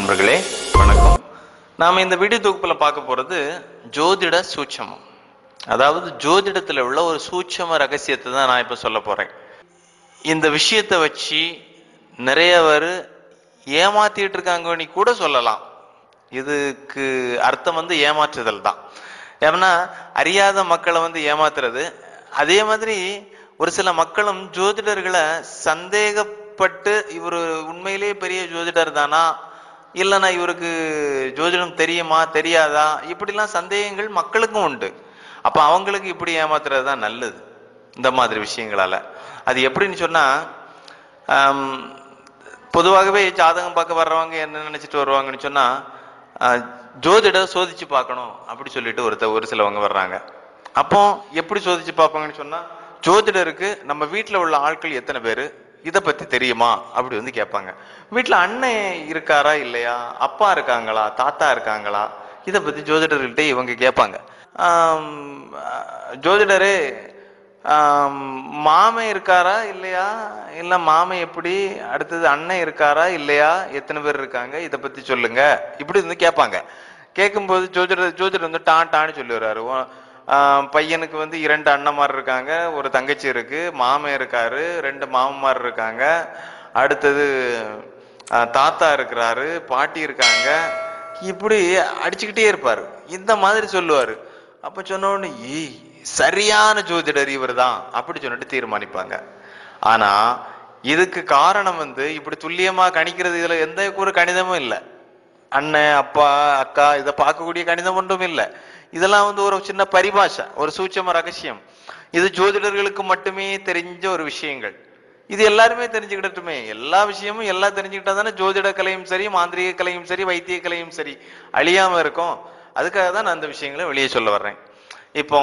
நண்பர்களே வணக்கம் நாம இந்த வீடியோ தொகுப்புல பார்க்க போறது ஜோதிட சூட்சமம் அதாவது ஜோதிடத்துல உள்ள ஒரு சூட்சம ரகசியத்தை தான் நான் இப்ப சொல்ல போறேன் இந்த விஷயத்தை வச்சு நிறைய பேர் ஏமாத்திட்டு இருக்காங்கன்னு கூட சொல்லலாம் இதுக்கு அர்த்தம் வந்து ஏமாற்றுதல் தான் ஏன்னா அறியாத மக்களை வந்து ஏமாத்துறது அதே மாதிரி ஒரு சில மக்களும் ஜோதிடர்களை சந்தேகப்பட்டு இவர் உண்மையிலேயே பெரிய ஜோதிடர் தானா இல்லைன்னா இவருக்கு ஜோதிடம் தெரியுமா தெரியாதா இப்படிலாம் சந்தேகங்கள் மக்களுக்கும் உண்டு அப்ப அவங்களுக்கு இப்படி ஏமாத்துறது தான் நல்லது இந்த மாதிரி விஷயங்களால அது எப்படின்னு சொன்னா ஆம், பொதுவாகவே ஜாதகம் பார்க்க வர்றவங்க என்ன நினைச்சிட்டு வருவாங்கன்னு சொன்னா ஆஹ், ஜோதிடர் சோதிச்சு பார்க்கணும் அப்படி சொல்லிட்டு ஒருத்த ஒரு சிலவங்க வர்றாங்க அப்போ எப்படி சோதிச்சு பார்ப்பாங்கன்னு சொன்னா ஜோதிடருக்கு நம்ம வீட்ல உள்ள ஆட்கள் எத்தனை பேரு இத பத்தி தெரியுமா அப்படி வந்து கேட்பாங்க வீட்ல அண்ணன் இருக்காரா இல்லையா அப்பா இருக்காங்களா தாத்தா இருக்காங்களா இத பத்தி ஜோதிடர்கள்ட்ட இவங்க கேட்பாங்க ஆம், அஹ், ஜோதிடரே ஆம், மாமன் இருக்காரா இல்லையா இல்ல மாமன் எப்படி அடுத்தது அண்ணன் இருக்காரா இல்லையா எத்தனை பேர் இருக்காங்க இத பத்தி சொல்லுங்க இப்படி வந்து கேட்பாங்க கேட்கும்போது ஜோதிடர் ஜோதிடர் வந்து டான் டான்னு சொல்லி வர்றாரு உ- ஆம், பையனுக்கு வந்து இரண்டு அண்ணன்மார் இருக்காங்க ஒரு தங்கச்சி இருக்கு மாமன் இருக்காரு ரெண்டு மாமன்மார் இருக்காங்க அடுத்தது ஆ, தாத்தா இருக்கிறாரு பாட்டி இருக்காங்க இப்படி அடிச்சுக்கிட்டே இருப்பாரு இந்த மாதிரி சொல்லுவாரு அப்ப சொன்ன உடனே ஏய் சரியான ஜோதிடர் இவர்தான் அப்படி சொல்லிட்டு தீர்மானிப்பாங்க ஆனா இதுக்கு காரணம் வந்து இப்படி துல்லியமா கணிக்கிறது இதுல எந்த ஒரு கணிதமும் இல்லை அண்ணன் அப்பா அக்கா இதை பார்க்கக்கூடிய கணிதம் ஒன்றும் இல்லை இதெல்லாம் வந்து ஒரு சின்ன பரிபாஷை ஒரு சூட்சம ரகசியம் இது ஜோதிடர்களுக்கு மட்டுமே தெரிஞ்ச ஒரு விஷயங்கள் இது எல்லாருமே தெரிஞ்சுக்கிடட்டுமே எல்லா விஷயமும் எல்லாம் தெரிஞ்சுக்கிட்டா தானே ஜோதிட கலையும் சரி மாந்திரிக கலையும் சரி வைத்திய கலையும் சரி அழியாம இருக்கும் அதுக்காக தான் நான் அந்த விஷயங்களை வெளியே சொல்ல வர்றேன் இப்போ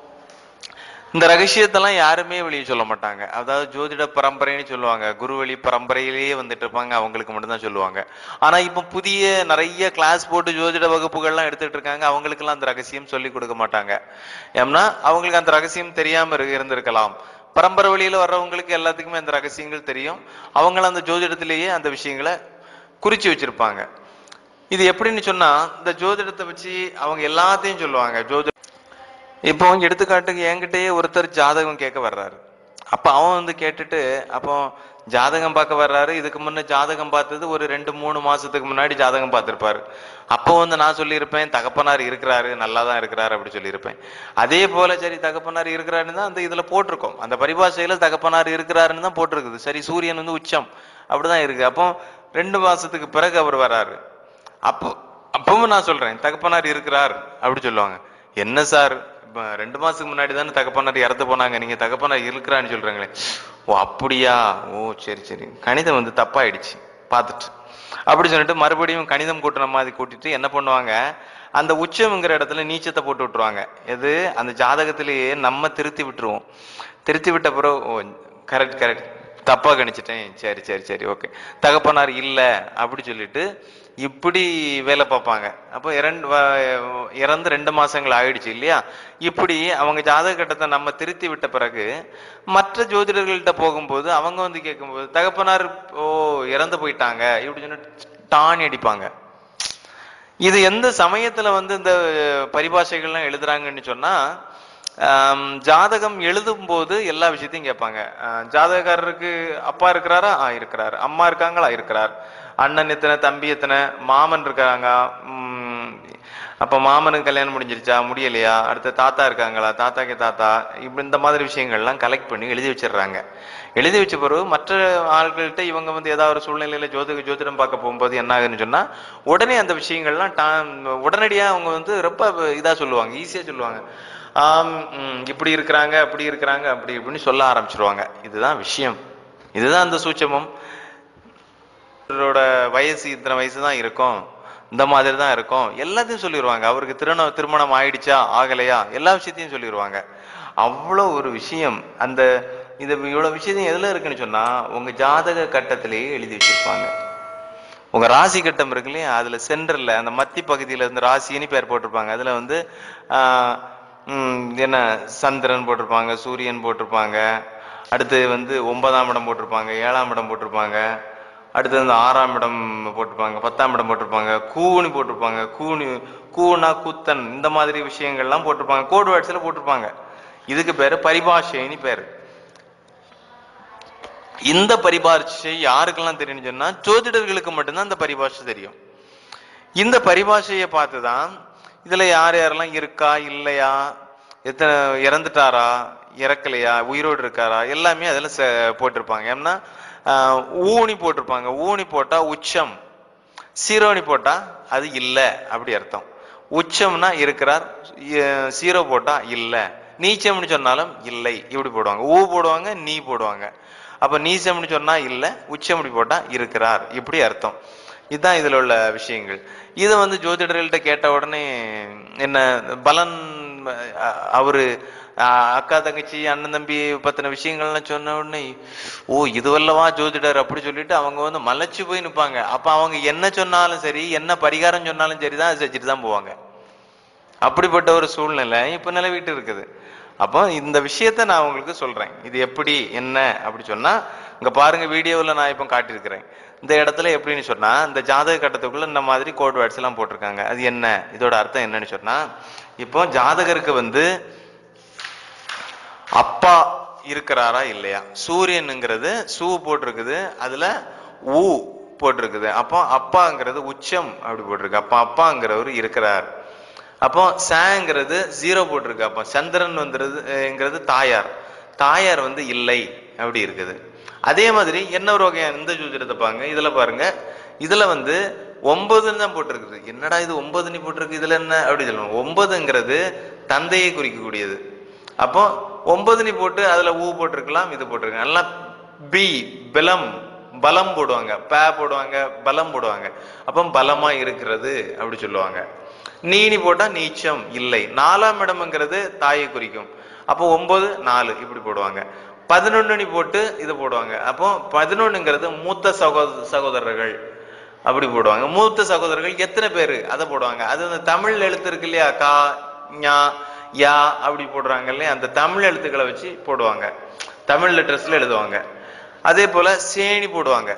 இந்த ரகசியத்தெல்லாம் யாருமே வெளியே சொல்ல மாட்டாங்க அதாவது ஜோதிட பரம்பரைன்னு சொல்லுவாங்க குருவழி பரம்பரையிலேயே வந்துட்டு இருப்பாங்க அவங்களுக்கு மட்டும்தான் சொல்லுவாங்க ஆனா இப்போ புதிய நிறைய கிளாஸ் போட்டு ஜோதிட வகுப்புகள்லாம் எடுத்துட்டு இருக்காங்க அவங்களுக்கெல்லாம் அந்த ரகசியம் சொல்லி கொடுக்க மாட்டாங்க ஏன்னா அவங்களுக்கு அந்த ரகசியம் தெரியாம இரு- இருந்திருக்கலாம் பரம்பரை வழியில வர்றவங்களுக்கு எல்லாத்துக்குமே அந்த ரகசியங்கள் தெரியும் அவங்களும் அந்த ஜோதிடத்திலேயே அந்த விஷயங்களை குறிச்சு வச்சிருப்பாங்க இது எப்படின்னு சொன்னா இந்த ஜோதிடத்தை வச்சு அவங்க எல்லாத்தையும் சொல்லுவாங்க ஜோதி இப்போ எடுத்துக்காட்டுக்கு என்கிட்டயே ஒருத்தர் ஜாதகம் கேட்க வர்றாரு அப்ப அவன் வந்து கேட்டுட்டு அப்போ ஜாதகம் பார்க்க வர்றாரு இதுக்கு முன்ன ஜாதகம் பார்த்தது ஒரு ரெண்டு மூணு மாசத்துக்கு முன்னாடி ஜாதகம் பார்த்திருப்பாரு அப்போ வந்து நான் சொல்லியிருப்பேன் தகப்பனார் இருக்கிறாரு நல்லா தான் இருக்கிறாரு அப்படி சொல்லியிருப்பேன் அதே போல சரி தகப்பனார் இருக்கிறாருன்னு தான் அந்த இதுல போட்டிருக்கோம் அந்த பரிபாஷையில தகப்பனார் இருக்கிறாருன்னு தான் போட்டிருக்குது சரி சூரியன் வந்து உச்சம் அப்படிதான் இருக்கு அப்போ ரெண்டு மாசத்துக்கு பிறகு அவர் வராரு அப்போ அப்பவும் நான் சொல்றேன் தகப்பனார் இருக்கிறார் அப்படி சொல்லுவாங்க என்ன சார் இப்ப ரெண்டு மாசத்துக்கு முன்னாடி தானே தகப்பனார் இறந்து போனாங்க நீங்க தகப்பனார் இருக்கிறான்னு சொல்றாங்களே ஓ அப்படியா ஓ சரி சரி கணிதம் வந்து தப்பாயிடுச்சு பார்த்துட்டு அப்படி சொல்லிட்டு மறுபடியும் கணிதம் கூட்டுன மாதிரி கூட்டிட்டு என்ன பண்ணுவாங்க அந்த உச்சம்ங்கிற இடத்துல நீச்சத்தை போட்டு விட்டுருவாங்க எது அந்த ஜாதகத்திலேயே நம்ம திருத்தி விட்டுருவோம் திருத்தி விட்ட பிறகு ஓ கரெக்ட் கரெக்ட் தப்பா கணிச்சிட்டேன் சரி சரி சரி ஓகே தகப்பனார் இல்ல அப்படி சொல்லிட்டு இப்படி வேலை பார்ப்பாங்க அப்போ இரண்டு வ- இறந்து ரெண்டு மாசங்கள் ஆயிடுச்சு இல்லையா இப்படி அவங்க ஜாதக கட்டத்தை நம்ம திருத்தி விட்ட பிறகு மற்ற ஜோதிடர்கள்ட்ட போகும்போது அவங்க வந்து கேட்கும்போது தகப்பனார் ஓ இறந்து போயிட்டாங்க இப்படி சொல்லிட்டு டானி அடிப்பாங்க இது எந்த சமயத்துல வந்து இந்த பரிபாஷைகள்லாம் எழுதுறாங்கன்னு சொன்னா ஆம், ஜாதகம் எழுதும் போது எல்லா விஷயத்தையும் கேட்பாங்க ஆஹ், ஜாதகக்காரருக்கு அப்பா இருக்கிறாரா ஆ இருக்கிறார் அம்மா இருக்காங்களா இருக்கிறார் அண்ணன் எத்தனை தம்பி எத்தனை மாமன் இருக்காங்க உம், அப்ப மாமனுக்கு கல்யாணம் முடிஞ்சிருச்சா முடியலையா அடுத்த தாத்தா இருக்காங்களா தாத்தாக்கு தாத்தா இப்படி இந்த மாதிரி விஷயங்கள்லாம் கலெக்ட் பண்ணி எழுதி வச்சிடுறாங்க எழுதி வச்ச பிறகு மற்ற ஆள்கள்ட்ட இவங்க வந்து ஏதாவது ஒரு சூழ்நிலையில ஜோதிட ஜோதிடம் பார்க்க போகும்போது என்ன ஆகுதுன்னு சொன்னா உடனே அந்த விஷயங்கள்லாம் டா- உடனடியா அவங்க வந்து ரொம்ப இதா சொல்லுவாங்க ஈஸியா சொல்லுவாங்க ஆம் ம், இப்படி இருக்கிறாங்க அப்படி இருக்கிறாங்க அப்படி இப்படின்னு சொல்ல ஆரம்பிச்சிருவாங்க இதுதான் விஷயம் இதுதான் அந்த சூட்சமம் இவரோட வயசு இத்தனை வயசு தான் இருக்கும் இந்த மாதிரி தான் இருக்கும் எல்லாத்தையும் சொல்லிடுவாங்க அவருக்கு திருமணம் திருமணம் ஆயிடுச்சா ஆகலையா எல்லா விஷயத்தையும் சொல்லிடுவாங்க அவ்வளோ ஒரு விஷயம் அந்த இது இவ்வளவு விஷயம் எதுல இருக்குன்னு சொன்னா உங்க ஜாதக கட்டத்திலேயே எழுதி வச்சிருப்பாங்க உங்க ராசி கட்டம் இருக்கு இல்லையா அதுல சென்டர்ல அந்த மத்தி பகுதியில இருந்து ராசின்னு பேர் போட்டிருப்பாங்க அதுல வந்து ஆஹ், ம், என்ன சந்திரன் போட்டிருப்பாங்க சூரியன் போட்டிருப்பாங்க அடுத்து வந்து ஒன்பதாம் இடம் போட்டிருப்பாங்க ஏழாம் இடம் போட்டிருப்பாங்க அடுத்தது இந்த ஆறாம் இடம் போட்டிருப்பாங்க பத்தாம் இடம் போட்டிருப்பாங்க கூனி போட்டிருப்பாங்க கூனி கூனா குத்தன் இந்த மாதிரி விஷயங்கள்லாம் போட்டிருப்பாங்க கோட் வேர்ட்ஸ்ல போட்டிருப்பாங்க இதுக்கு பேரு பரிபாஷைன்னு பேரு இந்த பரிபாஷை யாருக்கெல்லாம் தெரியும்னு சொன்னா ஜோதிடர்களுக்கு மட்டும்தான் அந்த பரிபாஷை தெரியும் இந்த பரிபாஷையை பார்த்துதான் இதுல யார் யாரெல்லாம் இருக்கா இல்லையா எத்தனை இறந்துட்டாரா இறக்கலையா உயிரோடு இருக்காரா எல்லாமே அதுல ச- போட்டிருப்பாங்க ஏன்னா ஆஹ், ஊனி போட்டிருப்பாங்க ஊனி போட்டா உச்சம் சீரோனி போட்டா அது இல்ல அப்படி அர்த்தம் உச்சம்னா இருக்கிறார் எ- சீரோ போட்டா இல்ல நீச்சம்னு சொன்னாலும் இல்லை இப்படி போடுவாங்க ஊ போடுவாங்க நீ போடுவாங்க அப்ப நீச்சம்னு சொன்னா இல்ல உச்சம் இப்படி போட்டா இருக்கிறார் இப்படி அர்த்தம் இதுதான் இதுல உள்ள விஷயங்கள் இதை வந்து ஜோதிடர்கள்ட்ட கேட்ட உடனே என்ன பலன் அஹ், அவரு அஹ், அக்கா தங்கச்சி அண்ணன் தம்பி பத்தின விஷயங்கள்லாம் சொன்ன உடனே ஓ இதுவல்லவா ஜோதிடர் அப்படி சொல்லிட்டு அவங்க வந்து மலைச்சு போய் நிப்பாங்க அப்ப அவங்க என்ன சொன்னாலும் சரி என்ன பரிகாரம் சொன்னாலும் சரிதான் அதை செஞ்சுட்டு தான் போவாங்க அப்படிப்பட்ட ஒரு சூழ்நிலை இப்ப நிலவிட்டு இருக்குது அப்போ இந்த விஷயத்த நான் உங்களுக்கு சொல்றேன் இது எப்படி என்ன அப்படி சொன்னா இங்க பாருங்க வீடியோவில் நான் இப்போ காட்டியிருக்கிறேன் இந்த இடத்துல எப்படின்னு சொன்னா இந்த ஜாதக கட்டத்துக்குள்ள இந்த மாதிரி கோட் வேர்ட்ஸ் எல்லாம் போட்டிருக்காங்க அது என்ன இதோட அர்த்தம் என்னன்னு சொன்னா இப்போ ஜாதகருக்கு வந்து அப்பா இருக்கிறாரா இல்லையா சூரியனுங்கிறது சூ போட்டிருக்குது அதுல ஊ போட்டிருக்குது அப்போ அப்பாங்கிறது உச்சம் அப்படி போட்டிருக்கு அப்போ அப்பாங்கிறவர் இருக்கிறார் அப்போ சேங்கிறது ஜீரோ போட்டிருக்கு அப்போ சந்திரன் வந்துருதுங்கிறது தாயார் தாயார் வந்து இல்லை அப்படி இருக்குது அதே மாதிரி என்ன ஒரு வகையான இந்த ஜோதிடத்தை பாருங்க இதுல பாருங்க இதுல வந்து ஒன்பதுன்னு தான் போட்டிருக்குது என்னடா இது ஒன்பது நீ போட்டிருக்கு இதுல என்ன அப்படி சொல்லணும் ஒன்பதுங்கிறது தந்தையை குறிக்கக்கூடியது அப்போ ஒன்பது நீ போட்டு அதுல ஊ போட்டிருக்கலாம் இது போட்டிருக்கலாம் எல்லாம் பி பலம் பலம் போடுவாங்க ப போடுவாங்க பலம் போடுவாங்க அப்போ பலமா இருக்கிறது அப்படி சொல்லுவாங்க நீனி போட்டா நீச்சம் இல்லை நாலாம் இடம்ங்கிறது தாயை குறிக்கும் அப்போ ஒன்பது நாலு இப்படி போடுவாங்க பதினொன்னு போட்டு இது போடுவாங்க அப்போ பதினொன்னுங்கிறது மூத்த சகோதர சகோதரர்கள் அப்படி போடுவாங்க மூத்த சகோதரர்கள் எத்தனை பேரு அதை போடுவாங்க அது அந்த தமிழ் எழுத்து இருக்கு இல்லையா கா ஞா யா அப்படி போடுறாங்க இல்லையா அந்த தமிழ் எழுத்துக்களை வச்சு போடுவாங்க தமிழ் லெட்டர்ஸ்ல எழுதுவாங்க அதே போல சேணி போடுவாங்க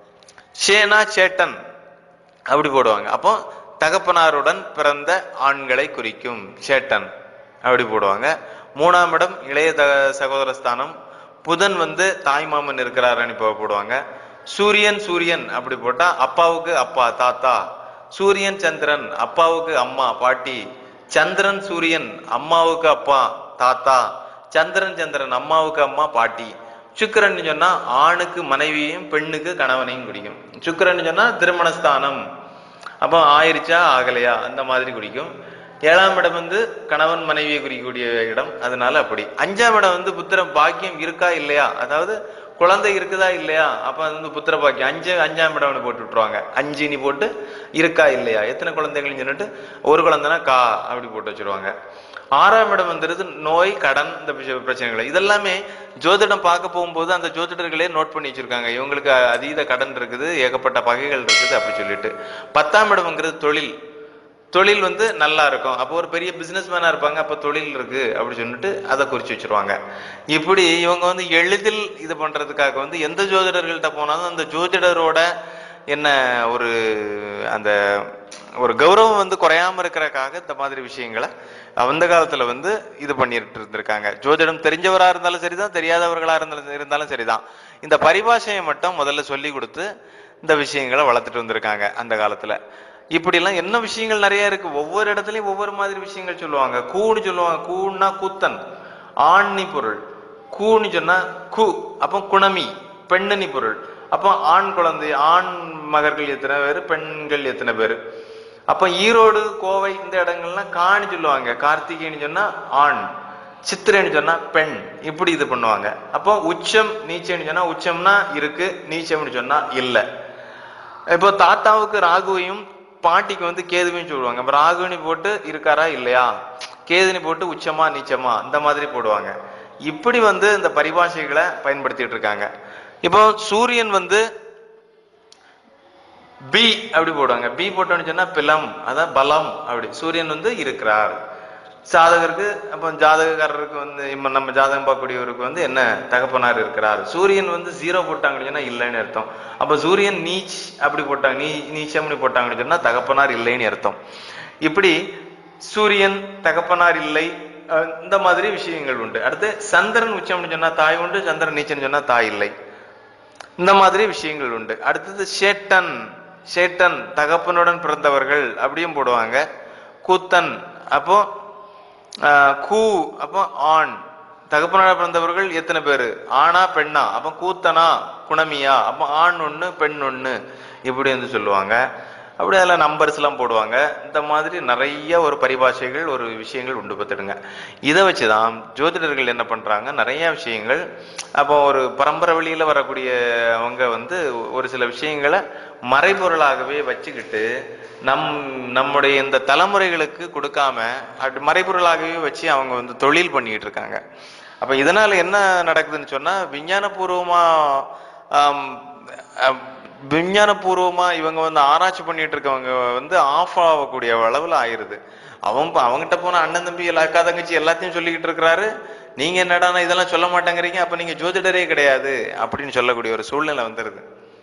சேனா சேட்டன் அப்படி போடுவாங்க அப்போ தகப்பனாருடன் பிறந்த ஆண்களை குறிக்கும் சேட்டன் அப்படி போடுவாங்க மூணாம் இடம் இளைய த சகோதர ஸ்தானம் புதன் வந்து தாய்மாமன் இருக்கிறாருன்னு இப்போ போடுவாங்க சூரியன் சூரியன் அப்படி போட்டா அப்பாவுக்கு அப்பா தாத்தா சூரியன் சந்திரன் அப்பாவுக்கு அம்மா பாட்டி சந்திரன் சூரியன் அம்மாவுக்கு அப்பா தாத்தா சந்திரன் சந்திரன் அம்மாவுக்கு அம்மா பாட்டி சுக்கிரன் சொன்னா ஆணுக்கு மனைவியையும் பெண்ணுக்கு கணவனையும் குறிக்கும் சுக்கிரன் சொன்னா திருமணஸ்தானம் அப்போ ஆயிருச்சா ஆகலையா அந்த மாதிரி குறிக்கும் ஏழாம் இடம் வந்து கணவன் மனைவியை குறிக்கக்கூடிய இடம் அதனால அப்படி அஞ்சாம் இடம் வந்து புத்திர பாக்கியம் இருக்கா இல்லையா அதாவது குழந்தை இருக்குதா இல்லையா அப்ப அது வந்து புத்திர பாக்கியம் அஞ்சு அஞ்சாம் இடம்னு போட்டு விட்டுருவாங்க அஞ்சு நீ போட்டு இருக்கா இல்லையா எத்தனை குழந்தைகள்னு சொல்லிட்டு ஒரு குழந்தைனா கா அப்படி போட்டு வச்சிருவாங்க ஆறாம் இடம் வந்துருது நோய் கடன் இந்த விஷய- பிரச்சனைகள் இதெல்லாமே ஜோதிடம் பார்க்க போகும்போது அந்த ஜோதிடர்களே நோட் பண்ணி வச்சிருக்காங்க இவங்களுக்கு அதீத கடன் இருக்குது ஏகப்பட்ட பகைகள் இருக்குது அப்படி சொல்லிட்டு பத்தாம் இடம்ங்கிறது தொழில் தொழில் வந்து நல்லா இருக்கும் அப்போ ஒரு பெரிய பிசினஸ் மேனா இருப்பாங்க அப்போ தொழில் இருக்கு அப்படி சொல்லிட்டு அதை குறிச்சு வச்சிருவாங்க இப்படி இவங்க வந்து எளிதில் இது பண்றதுக்காக வந்து எந்த ஜோதிடர்கள்ட்ட போனாலும் அந்த ஜோதிடரோட என்ன ஒரு அந்த ஒரு கௌரவம் வந்து குறையாம இருக்கிறக்காக இந்த மாதிரி விஷயங்களை அந்த காலத்துல வந்து இது பண்ணிட்டு இருந்திருக்காங்க ஜோதிடம் தெரிஞ்சவரா இருந்தாலும் சரிதான் தெரியாதவர்களா இருந்தாலும் இருந்தாலும் சரிதான் இந்த பரிபாஷையை மட்டும் முதல்ல சொல்லி கொடுத்து இந்த விஷயங்களை வளர்த்துட்டு வந்திருக்காங்க அந்த காலத்துல இப்படி எல்லாம் என்ன விஷயங்கள் நிறைய இருக்கு ஒவ்வொரு இடத்துலயும் ஒவ்வொரு மாதிரி விஷயங்கள் சொல்லுவாங்க கூன்னு சொல்லுவாங்க கூன்னா கூத்தன் ஆண்னி பொருள் கூன்னு சொன்னா கு அப்போ குணமி பெண்ணனி பொருள் அப்போ ஆண் குழந்தை ஆண் மகர்கள் எத்தனை பேர் பெண்கள் எத்தனை பேர் அப்ப ஈரோடு கோவை இந்த இடங்கள்லாம் காணி சொல்லுவாங்க கார்த்திகைன்னு சொன்னா ஆண் சித்திரைன்னு சொன்னா பெண் இப்படி இது பண்ணுவாங்க அப்போ உச்சம் நீச்சம்னு சொன்னா உச்சம்னா இருக்கு நீச்சம்னு சொன்னா இல்ல இப்போ தாத்தாவுக்கு ராகுவையும் பாட்டிக்கு வந்து கேதுவையும் சொல்லுவாங்க அப்ப ராகுனி போட்டு இருக்காரா இல்லையா கேதுனி போட்டு உச்சமா நீச்சமா இந்த மாதிரி போடுவாங்க இப்படி வந்து இந்த பரிபாஷைகளை பயன்படுத்திட்டு இருக்காங்க இப்போ சூரியன் வந்து பி அப்படி போடுவாங்க பி போட்டோம்னு சொன்னா பிலம் அதான் பலம் அப்படி சூரியன் வந்து இருக்கிறார் சாதகருக்கு அப்போ ஜாதகக்காரருக்கு வந்து இப்ப நம்ம ஜாதகம் பார்க்கக்கூடியவருக்கு வந்து என்ன தகப்பனார் இருக்கிறார் சூரியன் வந்து ஜீரோ போட்டாங்கன்னு சொன்னா இல்லைன்னு அர்த்தம் அப்ப சூரியன் நீச் அப்படி போட்டாங்க நீ நீச்சம்னு போட்டாங்கன்னு சொன்னா தகப்பனார் இல்லைன்னு அர்த்தம் இப்படி சூரியன் தகப்பனார் இல்லை அஹ் இந்த மாதிரி விஷயங்கள் உண்டு அடுத்து சந்திரன் உச்சம்னு சொன்னா தாய் உண்டு சந்திரன் நீச்சம்னு சொன்னா தாய் இல்லை இந்த மாதிரி விஷயங்கள் உண்டு அடுத்தது ஷேட்டன் ஷேட்டன் தகப்பனுடன் பிறந்தவர்கள் அப்படியும் போடுவாங்க கூத்தன் அப்போ ஆஹ், கூ அப்போ ஆண் தகப்பனோட பிறந்தவர்கள் எத்தனை பேரு ஆணா பெண்ணா அப்போ கூத்தனா குணமியா அப்போ ஆண் ஒண்ணு பெண் ஒண்ணு இப்படி வந்து சொல்லுவாங்க அப்படி அதில் நம்பர்ஸ் எல்லாம் போடுவாங்க இந்த மாதிரி நிறைய ஒரு பரிபாஷைகள் ஒரு விஷயங்கள் உண்டு பார்த்துடுங்க இதை வச்சுதான் ஜோதிடர்கள் என்ன பண்றாங்க நிறைய விஷயங்கள் அப்போ ஒரு பரம்பரை வழியில வரக்கூடிய அவங்க வந்து ஒரு சில விஷயங்களை மறைபொருளாகவே வச்சுக்கிட்டு நம் நம்முடைய இந்த தலைமுறைகளுக்கு கொடுக்காம அப்படி மறைபொருளாகவே வச்சு அவங்க வந்து தொழில் பண்ணிட்டு இருக்காங்க அப்ப இதனால என்ன நடக்குதுன்னு சொன்னா விஞ்ஞானபூர்வமா ஆம், அம், விஞ்ஞானபூர்வமா இவங்க வந்து ஆராய்ச்சி பண்ணிட்டு இருக்கவங்க வந்து ஆஃப் ஆகக்கூடிய அளவுல ஆயிருது அவன் ப- அவங்கிட்ட போன அண்ணன் தம்பி எல்லா அக்கா தங்கச்சி எல்லாத்தையும் சொல்லிக்கிட்டு இருக்கிறாரு நீங்க என்னடானா இதெல்லாம் சொல்ல மாட்டேங்கிறீங்க அப்ப நீங்க ஜோதிடரே கிடையாது அப்படின்னு சொல்லக்கூடிய ஒரு சூழ்நிலை வந்துருது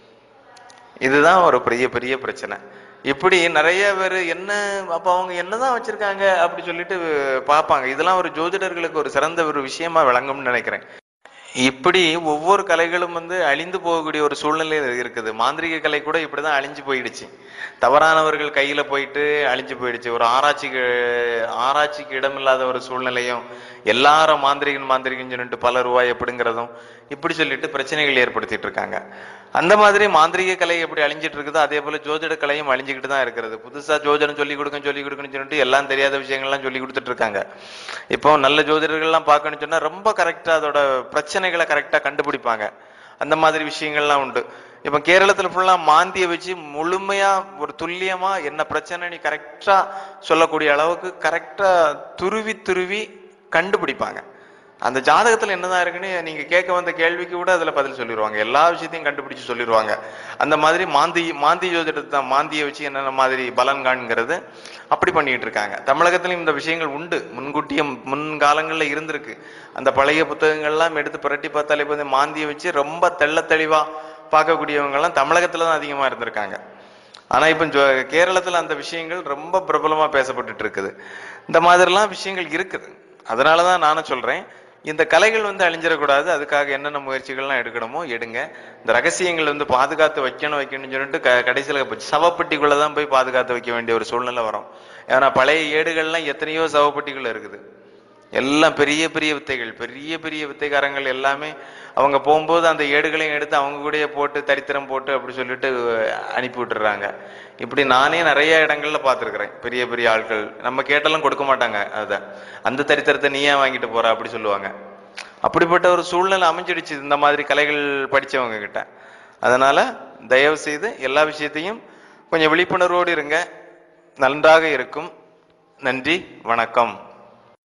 இதுதான் ஒரு பெரிய பெரிய பிரச்சனை இப்படி நிறைய பேர் என்ன அப்ப அவங்க என்னதான் வச்சிருக்காங்க அப்படி சொல்லிட்டு பார்ப்பாங்க இதெல்லாம் ஒரு ஜோதிடர்களுக்கு ஒரு சிறந்த ஒரு விஷயமா விளங்கும்னு நினைக்கிறேன் இப்படி ஒவ்வொரு கலைகளும் வந்து அழிந்து போகக்கூடிய ஒரு சூழ்நிலை இருக்குது மாந்திரிக கலை கூட இப்படிதான் அழிஞ்சு போயிடுச்சு தவறானவர்கள் கையில போயிட்டு அழிஞ்சு போயிடுச்சு ஒரு ஆராய்ச்சிக்கு ஆராய்ச்சிக்கு இடமில்லாத ஒரு சூழ்நிலையும் எல்லாரும் மாந்திரிகன் மாந்திரிகன் சொல்லிட்டு பல ரூபாய் எப்படிங்கிறதும் இப்படி சொல்லிட்டு பிரச்சனைகள் ஏற்படுத்திட்டு இருக்காங்க அந்த மாதிரி மாந்திரிக கலை எப்படி அழிஞ்சிட்டு இருக்குதோ அதே போல ஜோதிட கலையும் அழிஞ்சுக்கிட்டு தான் இருக்கிறது புதுசா ஜோதிடம் சொல்லி கொடுக்க சொல்லி கொடுக்கணும்னு சொல்லிட்டு எல்லாம் தெரியாத விஷயங்கள்லாம் சொல்லி கொடுத்துட்டு இருக்காங்க இப்போ நல்ல ஜோதிடர்கள்லாம் பார்க்கணும்னு சொன்னா ரொம்ப கரெக்டா அதோட பிரச்சனைகளை கரெக்டா கண்டுபிடிப்பாங்க அந்த மாதிரி விஷயங்கள்லாம் உண்டு இப்ப கேரளத்துல ஃபுல்லா மாந்திய வச்சு முழுமையா ஒரு துல்லியமா என்ன பிரச்சனை நீ கரெக்டா சொல்லக்கூடிய அளவுக்கு கரெக்டா துருவி துருவி கண்டுபிடிப்பாங்க அந்த ஜாதகத்துல என்னதான் இருக்குன்னு நீங்க கேட்க வந்த கேள்விக்கு கூட அதுல பதில் சொல்லிடுவாங்க எல்லா விஷயத்தையும் கண்டுபிடிச்சு சொல்லிடுவாங்க அந்த மாதிரி மாந்தி மாந்தி ஜோதிடத்தை தான் மாந்தியை வச்சு என்னென்ன மாதிரி பலன் காண்கிறது அப்படி பண்ணிட்டு இருக்காங்க தமிழகத்திலும் இந்த விஷயங்கள் உண்டு முன்கூட்டிய முன்காலங்கள்ல இருந்திருக்கு அந்த பழைய புத்தகங்கள்லாம் எடுத்து புரட்டி பார்த்தாலே இப்போ மாந்தியை வச்சு ரொம்ப தெள்ள தெளிவா பார்க்கக்கூடியவங்க எல்லாம் தமிழகத்துல தான் அதிகமா இருந்திருக்காங்க ஆனா இப்ப ஜோ- கேரளத்துல அந்த விஷயங்கள் ரொம்ப பிரபலமா பேசப்பட்டுட்டு இருக்குது இந்த மாதிரிலாம் விஷயங்கள் இருக்குது அதனாலதான் நானும் சொல்றேன் இந்த கலைகள் வந்து அழிஞ்சிடக்கூடாது அதுக்காக என்னென்ன முயற்சிகள்லாம் எடுக்கணுமோ எடுங்க இந்த ரகசியங்கள் வந்து பாதுகாத்து வைக்கணும் வைக்கணும்னு சொல்லிட்டு க கடைசியில் சவப்பெட்டிக்குள்ள தான் போய் பாதுகாத்து வைக்க வேண்டிய ஒரு சூழ்நிலை வரும் ஏன்னா பழைய ஏடுகள்லாம் எத்தனையோ சவப்பெட்டிகள் இருக்குது எல்லாம் பெரிய பெரிய வித்தைகள் பெரிய பெரிய வித்தைக்காரங்கள் எல்லாமே அவங்க போகும்போது அந்த ஏடுகளையும் எடுத்து அவங்க கூடயே போட்டு தரித்திரம் போட்டு அப்படி சொல்லிட்டு அனுப்பி விட்டுறாங்க இப்படி நானே நிறைய இடங்கள்ல பார்த்துருக்கிறேன் பெரிய பெரிய ஆட்கள் நம்ம கேட்டாலும் கொடுக்க மாட்டாங்க அத அந்த தரித்திரத்தை நீ ஏன் வாங்கிட்டு போற அப்படி சொல்லுவாங்க அப்படிப்பட்ட ஒரு சூழ்நிலை அமைஞ்சிடுச்சு இந்த மாதிரி கலைகள் படிச்சவங்க கிட்ட அதனால தயவு செய்து எல்லா விஷயத்தையும் கொஞ்சம் விழிப்புணர்வோடு இருங்க நன்றாக இருக்கும் நன்றி வணக்கம்